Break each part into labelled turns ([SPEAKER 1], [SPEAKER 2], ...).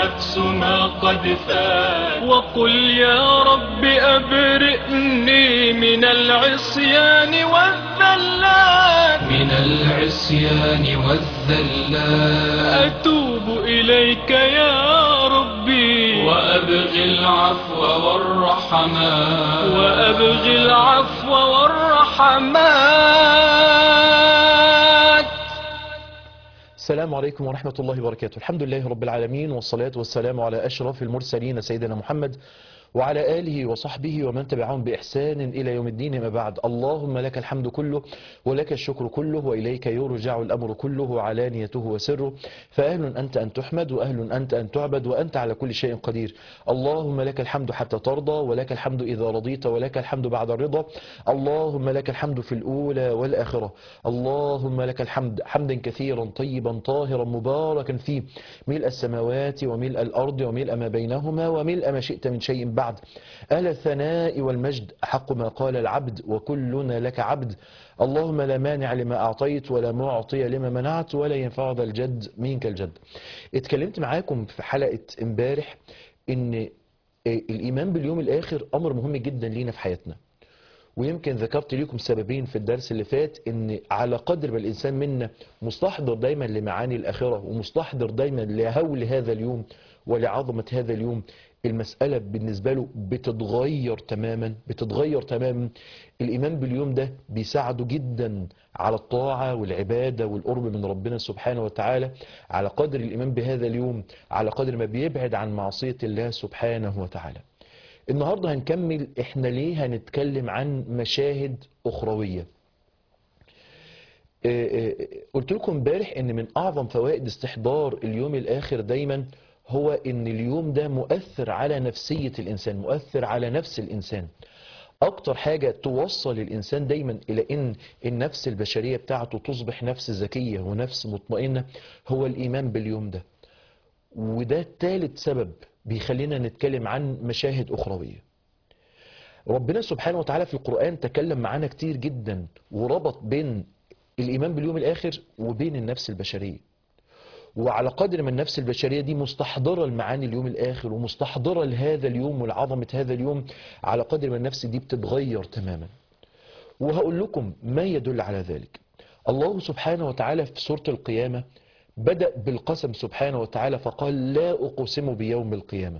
[SPEAKER 1] النفس ما قد فات وقل يا رب أبرئني من العصيان والذلات
[SPEAKER 2] من العصيان والذلات
[SPEAKER 1] أتوب إليك يا ربي
[SPEAKER 2] وأبغي العفو والرحمات
[SPEAKER 1] وأبغي العفو والرحمات
[SPEAKER 3] السلام عليكم ورحمة الله وبركاته الحمد لله رب العالمين والصلاة والسلام على أشرف المرسلين سيدنا محمد وعلى آله وصحبه ومن تبعهم بإحسان إلى يوم الدين ما بعد اللهم لك الحمد كله ولك الشكر كله وإليك يرجع الأمر كله علانيته وسره فأهل أنت أن تحمد وأهل أنت أن تعبد وأنت على كل شيء قدير اللهم لك الحمد حتى ترضى ولك الحمد إذا رضيت ولك الحمد بعد الرضا اللهم لك الحمد في الأولى والآخرة اللهم لك الحمد حمدا كثيرا طيبا طاهرا مباركا فيه ملء السماوات وملء الأرض وملء ما بينهما وملء ما شئت من شيء بعد أهل الثناء والمجد أحق ما قال العبد وكلنا لك عبد اللهم لا مانع لما أعطيت ولا معطي لما منعت ولا ينفع ذا الجد منك الجد اتكلمت معاكم في حلقة امبارح ان الإيمان باليوم الآخر أمر مهم جدا لينا في حياتنا ويمكن ذكرت لكم سببين في الدرس اللي فات ان على قدر ما الانسان منا مستحضر دايما لمعاني الاخره ومستحضر دايما لهول هذا اليوم ولعظمه هذا اليوم المسألة بالنسبة له بتتغير تماما بتتغير تماما الإيمان باليوم ده بيساعده جدا على الطاعة والعبادة والقرب من ربنا سبحانه وتعالى على قدر الإيمان بهذا اليوم على قدر ما بيبعد عن معصية الله سبحانه وتعالى النهاردة هنكمل احنا ليه هنتكلم عن مشاهد أخروية قلت لكم امبارح ان من اعظم فوائد استحضار اليوم الاخر دايما هو ان اليوم ده مؤثر على نفسية الانسان مؤثر على نفس الانسان اكتر حاجة توصل الانسان دايما الى ان النفس البشرية بتاعته تصبح نفس ذكية ونفس مطمئنة هو الايمان باليوم ده وده ثالث سبب بيخلينا نتكلم عن مشاهد اخروية ربنا سبحانه وتعالى في القرآن تكلم معانا كتير جدا وربط بين الايمان باليوم الاخر وبين النفس البشريه وعلى قدر ما النفس البشرية دي مستحضرة المعاني اليوم الآخر ومستحضرة لهذا اليوم ولعظمة هذا اليوم على قدر ما النفس دي بتتغير تماما وهقول لكم ما يدل على ذلك الله سبحانه وتعالى في سورة القيامة بدأ بالقسم سبحانه وتعالى فقال لا أقسم بيوم القيامة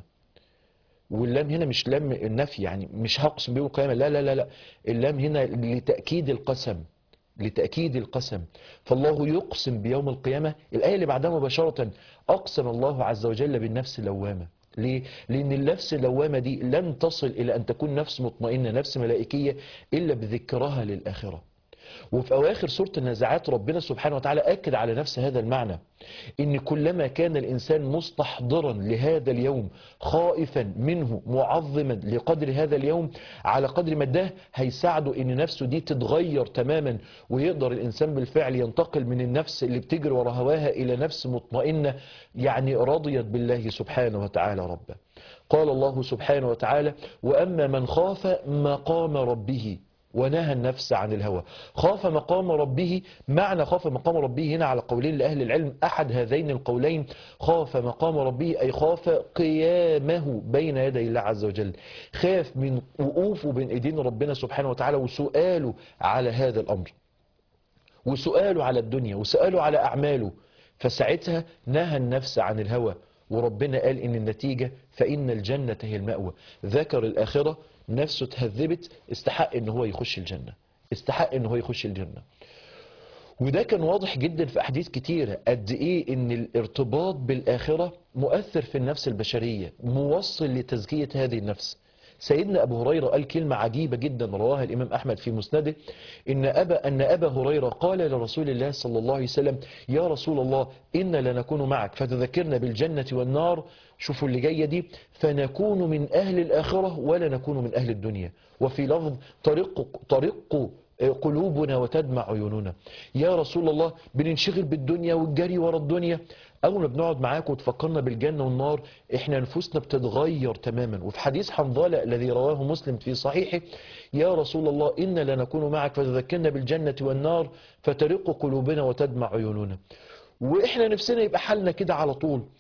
[SPEAKER 3] واللام هنا مش لام النفي يعني مش هقسم بيوم القيامة لا لا لا لا اللام هنا لتأكيد القسم لتأكيد القسم فالله يقسم بيوم القيامة الآية اللي بعدها مباشرة أقسم الله عز وجل بالنفس اللوامة ليه؟ لأن النفس اللوامة دي لن تصل إلى أن تكون نفس مطمئنة نفس ملائكية إلا بذكرها للآخرة وفي أواخر سورة النازعات ربنا سبحانه وتعالى أكد على نفس هذا المعنى إن كلما كان الإنسان مستحضرا لهذا اليوم خائفا منه معظما لقدر هذا اليوم على قدر ما ده هيساعده إن نفسه دي تتغير تماما ويقدر الإنسان بالفعل ينتقل من النفس اللي بتجري ورا هواها إلى نفس مطمئنة يعني رضيت بالله سبحانه وتعالى ربا قال الله سبحانه وتعالى وأما من خاف مقام ربه ونهى النفس عن الهوى خاف مقام ربه معنى خاف مقام ربه هنا على قولين لأهل العلم أحد هذين القولين خاف مقام ربه أي خاف قيامه بين يدي الله عز وجل خاف من وقوفه بين ايدين ربنا سبحانه وتعالى وسؤاله على هذا الأمر وسؤاله على الدنيا وسؤاله على أعماله فساعتها نهى النفس عن الهوى وربنا قال إن النتيجة فإن الجنة هي المأوى ذكر الآخرة نفسه تهذبت استحق ان هو يخش الجنة استحق ان هو يخش الجنة وده كان واضح جدا في احاديث كتيرة قد ايه ان الارتباط بالاخرة مؤثر في النفس البشرية موصل لتزكية هذه النفس سيدنا أبو هريرة قال كلمة عجيبة جدا رواها الإمام أحمد في مسنده إن أبا, أن أبا هريرة قال لرسول الله صلى الله عليه وسلم يا رسول الله إن لنكون معك فتذكرنا بالجنة والنار شوفوا اللي جاية دي فنكون من أهل الآخرة ولا نكون من أهل الدنيا وفي لفظ طريق, طريق قلوبنا وتدمع عيوننا يا رسول الله بننشغل بالدنيا والجري ورا الدنيا اول ما بنقعد معاك وتفكرنا بالجنة والنار احنا نفوسنا بتتغير تماما وفي حديث حنظلة الذي رواه مسلم في صحيحه يا رسول الله إن لنكون معك فتذكرنا بالجنة والنار فترق قلوبنا وتدمع عيوننا واحنا نفسنا يبقى حالنا كده على طول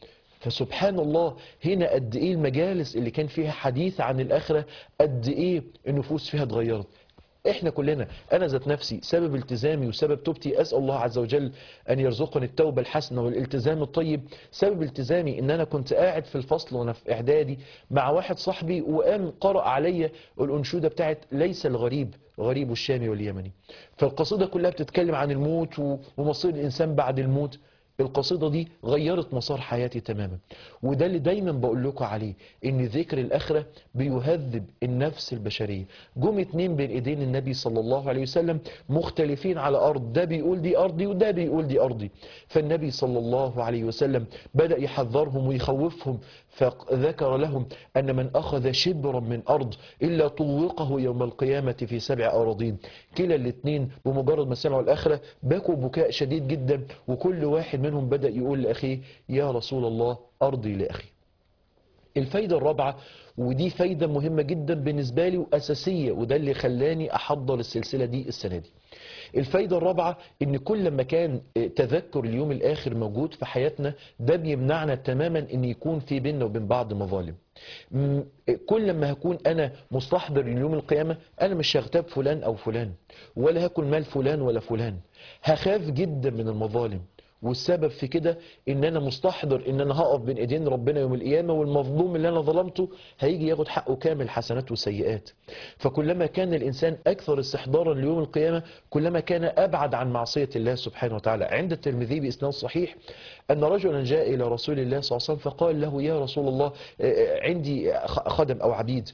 [SPEAKER 3] فسبحان الله هنا قد ايه المجالس اللي كان فيها حديث عن الاخره قد ايه النفوس فيها اتغيرت احنا كلنا انا ذات نفسي سبب التزامي وسبب توبتي اسال الله عز وجل ان يرزقني التوبه الحسنه والالتزام الطيب سبب التزامي ان انا كنت قاعد في الفصل وانا في اعدادي مع واحد صاحبي وقام قرأ عليا الانشوده بتاعت ليس الغريب غريب الشام واليمني فالقصيده كلها بتتكلم عن الموت و- ومصير الانسان بعد الموت القصيدة دي غيرت مسار حياتي تماما وده اللي دايما بقول لكم عليه ان ذكر الاخرة بيهذب النفس البشرية جم اتنين بين ايدين النبي صلى الله عليه وسلم مختلفين على ارض ده بيقول دي ارضي وده بيقول دي ارضي فالنبي صلى الله عليه وسلم بدأ يحذرهم ويخوفهم فذكر لهم ان من اخذ شبرا من ارض الا طوقه يوم القيامة في سبع اراضين كلا الاتنين بمجرد ما سمعوا الاخرة بكوا بكاء شديد جدا وكل واحد منهم بدأ يقول لاخيه يا رسول الله ارضي لاخي الفايدة الرابعة ودي فايدة مهمة جدا بالنسبة لي وأساسية وده اللي خلاني أحضر السلسلة دي السنة دي الفايدة الرابعة ان كل ما كان تذكر اليوم الاخر موجود في حياتنا ده بيمنعنا تماما ان يكون في بيننا وبين بعض مظالم م- كل ما هكون انا مستحضر اليوم القيامة انا مش هغتاب فلان او فلان ولا هاكل مال فلان ولا فلان هخاف جدا من المظالم والسبب في كده ان انا مستحضر ان انا هقف بين ايدين ربنا يوم القيامه والمظلوم اللي انا ظلمته هيجي ياخد حقه كامل حسنات وسيئات فكلما كان الانسان اكثر استحضارا ليوم القيامه كلما كان ابعد عن معصيه الله سبحانه وتعالى عند الترمذي باسناد صحيح ان رجلا جاء الى رسول الله صلى الله عليه وسلم فقال له يا رسول الله آه، آه، عندي خ- خدم او عبيد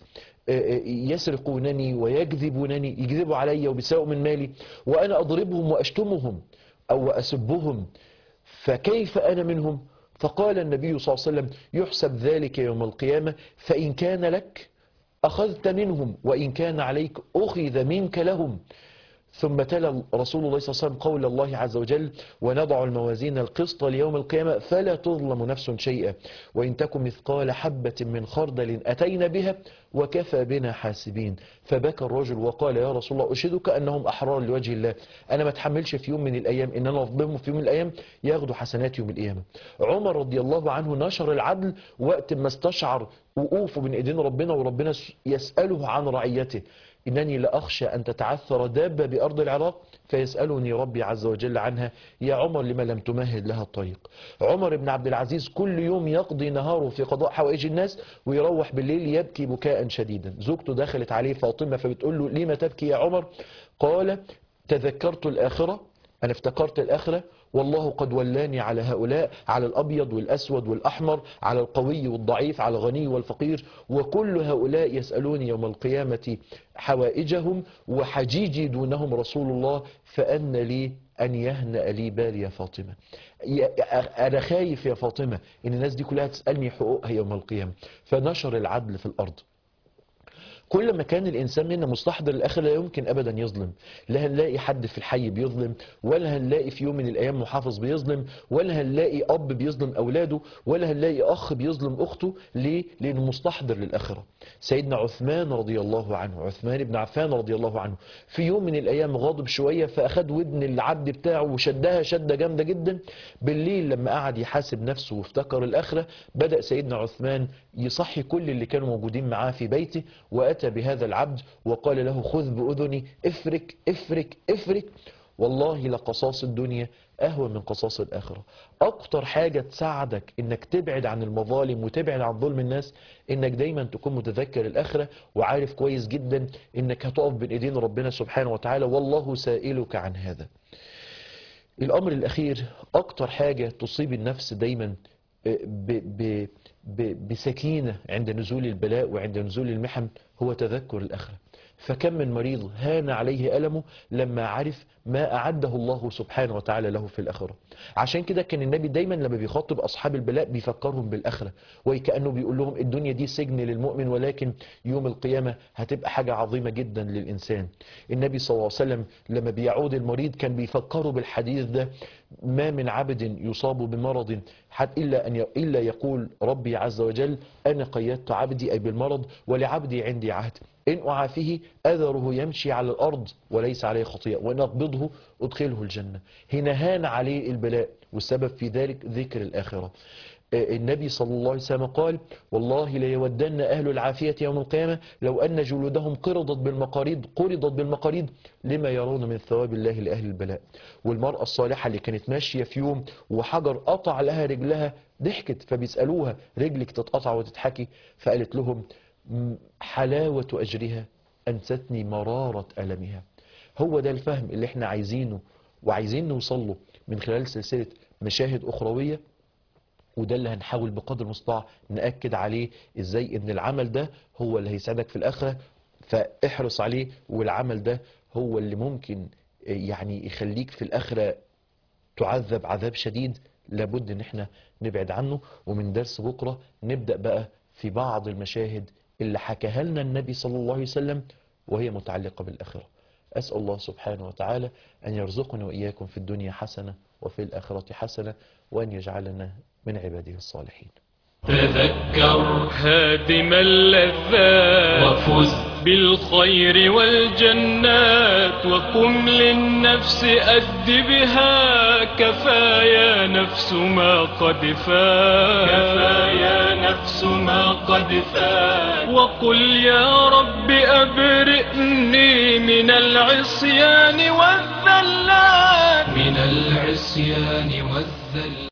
[SPEAKER 3] يسرقونني ويكذبونني يكذبوا علي وبيسرقوا من مالي وانا اضربهم واشتمهم او اسبهم فكيف أنا منهم فقال النبي صلى الله عليه وسلم يحسب ذلك يوم القيامة فإن كان لك أخذت منهم وإن كان عليك أخذ منك لهم ثم تلا رسول الله صلى الله عليه وسلم قول الله عز وجل ونضع الموازين القسط ليوم القيامة فلا تظلم نفس شيئا وإن تكن مثقال حبة من خردل أتينا بها وكفى بنا حاسبين فبكى الرجل وقال يا رسول الله أشهدك أنهم أحرار لوجه الله أنا ما اتحملش في يوم من الأيام إن أنا أظلمهم في يوم من الأيام ياخدوا حسنات يوم القيامة عمر رضي الله عنه نشر العدل وقت ما استشعر وقوفه بين إيدين ربنا وربنا يسأله عن رعيته إنني لأخشى أن تتعثر دابة بأرض العراق فيسألني ربي عز وجل عنها يا عمر لما لم تمهد لها الطريق عمر بن عبد العزيز كل يوم يقضي نهاره في قضاء حوائج الناس ويروح بالليل يبكي بكاء شديدا زوجته دخلت عليه فاطمة فبتقول له لما تبكي يا عمر قال تذكرت الآخرة أنا افتكرت الآخرة والله قد ولاني على هؤلاء على الأبيض والأسود والأحمر على القوي والضعيف على الغني والفقير وكل هؤلاء يسألوني يوم القيامة حوائجهم وحجيجي دونهم رسول الله فأن لي أن يهنأ لي بالي يا فاطمة يا- أنا خايف يا فاطمة إن الناس دي كلها تسألني حقوقها يوم القيامة فنشر العدل في الأرض كل ما كان الانسان منا مستحضر الاخر لا يمكن ابدا يظلم لا هنلاقي حد في الحي بيظلم ولا هنلاقي في يوم من الايام محافظ بيظلم ولا هنلاقي اب بيظلم اولاده ولا هنلاقي اخ بيظلم اخته ليه لانه مستحضر للاخره سيدنا عثمان رضي الله عنه عثمان بن عفان رضي الله عنه في يوم من الايام غاضب شويه فاخد ودن العبد بتاعه وشدها شده جامده جدا بالليل لما قعد يحاسب نفسه وافتكر الاخره بدا سيدنا عثمان يصحي كل اللي كانوا موجودين معاه في بيته واتى بهذا العبد وقال له خذ باذني افرك افرك افرك والله لقصاص الدنيا اهون من قصاص الاخره اكتر حاجه تساعدك انك تبعد عن المظالم وتبعد عن ظلم الناس انك دايما تكون متذكر الاخره وعارف كويس جدا انك هتقف بين ايدين ربنا سبحانه وتعالى والله سائلك عن هذا الامر الاخير اكتر حاجه تصيب النفس دايما ب ب ب بسكينه عند نزول البلاء وعند نزول المحن هو تذكر الاخره فكم من مريض هان عليه ألمه لما عرف ما أعده الله سبحانه وتعالى له في الآخرة عشان كده كان النبي دايما لما بيخاطب أصحاب البلاء بيفكرهم بالآخرة وكأنه بيقول لهم الدنيا دي سجن للمؤمن ولكن يوم القيامة هتبقى حاجة عظيمة جدا للإنسان النبي صلى الله عليه وسلم لما بيعود المريض كان بيفكره بالحديث ده ما من عبد يصاب بمرض حتى إلا, أن ي... إلا يقول ربي عز وجل أنا قيدت عبدي أي بالمرض ولعبدي عندي عهد إن أعافيه أذره يمشي على الأرض وليس عليه خطيئة وإن أقبضه أدخله الجنة هنا هان عليه البلاء والسبب في ذلك ذكر الآخرة آه، النبي صلى الله عليه وسلم قال والله ليودن أهل العافية يوم القيامة لو أن جلودهم قرضت بالمقاريض قرضت بالمقاريض لما يرون من ثواب الله لأهل البلاء والمرأة الصالحة اللي كانت ماشية في يوم وحجر قطع لها رجلها ضحكت فبيسألوها رجلك تتقطع وتضحكي فقالت لهم "م- حلاوة أجرها أنستني مرارة ألمها هو ده الفهم اللي احنا عايزينه وعايزين نوصل له من خلال سلسلة مشاهد أخروية وده اللي هنحاول بقدر المستطاع نأكد عليه ازاي ان العمل ده هو اللي هيساعدك في الآخرة فاحرص عليه والعمل ده هو اللي ممكن يعني يخليك في الآخرة تعذب عذاب شديد لابد ان احنا نبعد عنه ومن درس بكرة نبدأ بقى في بعض المشاهد اللي حكاها لنا النبي صلى الله عليه وسلم وهي متعلقة بالآخرة أسأل الله سبحانه وتعالى أن يرزقنا وإياكم في الدنيا حسنة وفي الآخرة حسنة وأن يجعلنا من عباده الصالحين
[SPEAKER 2] تذكر
[SPEAKER 1] هادم اللذات
[SPEAKER 2] وفز
[SPEAKER 1] بالخير والجنات وقم للنفس أد بها كفايا نفس ما قد فات كفايا نفس ما قد فات وقل يا رب أبرئني من العصيان والذلات
[SPEAKER 2] من العصيان والذل